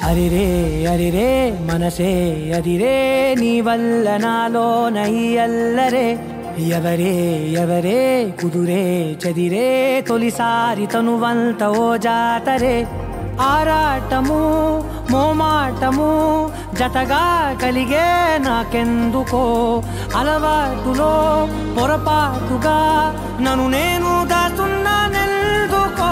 అరిరే అరిరే మనసే అదిరే నీ వల్ల నాలో నయ్యల్లరే ఎవరే ఎవరే కుదురే చదిరే తొలిసారి తనువంత ఓ జాతరే ఆరాటము మోమాటము జతగా కలిగే నాకెందుకో అలవాటులో పొరపాటుగా నన్ను నేను దాస్తున్నానెందుకో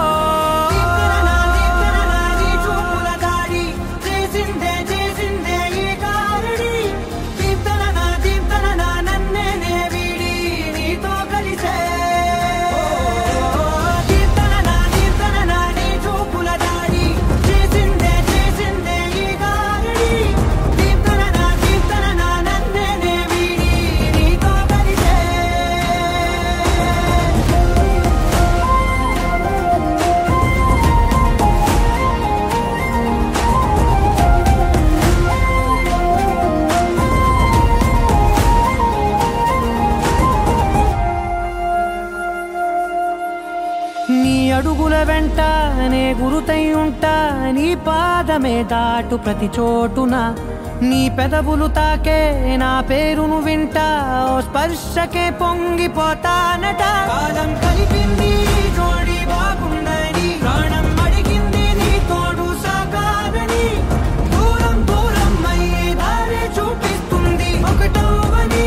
నీ అడుగుల వెంట నే గురుతై ఉంటా నీ పాదమే దాటు ప్రతి చోటున నీ పెదవులు తాకే నా పేరును వింటా ఓ స్పర్శకే పొంగిపోతానట కాలం కలిపింది జోడి బాగుందని ప్రాణం అడిగింది నీ తోడు సాగాలని దూరం దూరం అయ్యే దారి చూపిస్తుంది ఒకటవని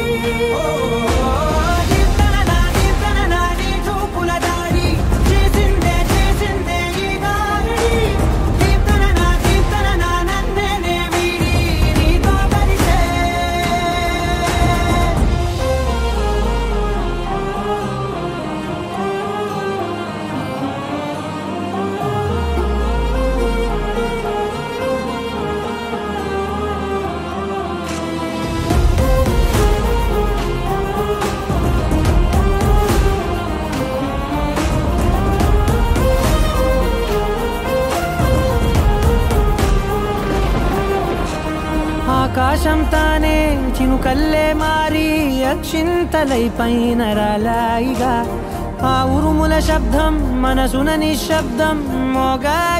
ఆకాశం తానే చినుకల్లే మారి అక్షింతలై పైన రాలాయిగా ఆ ఉరుముల శబ్దం మనసున నిశ్శబ్దం మోగా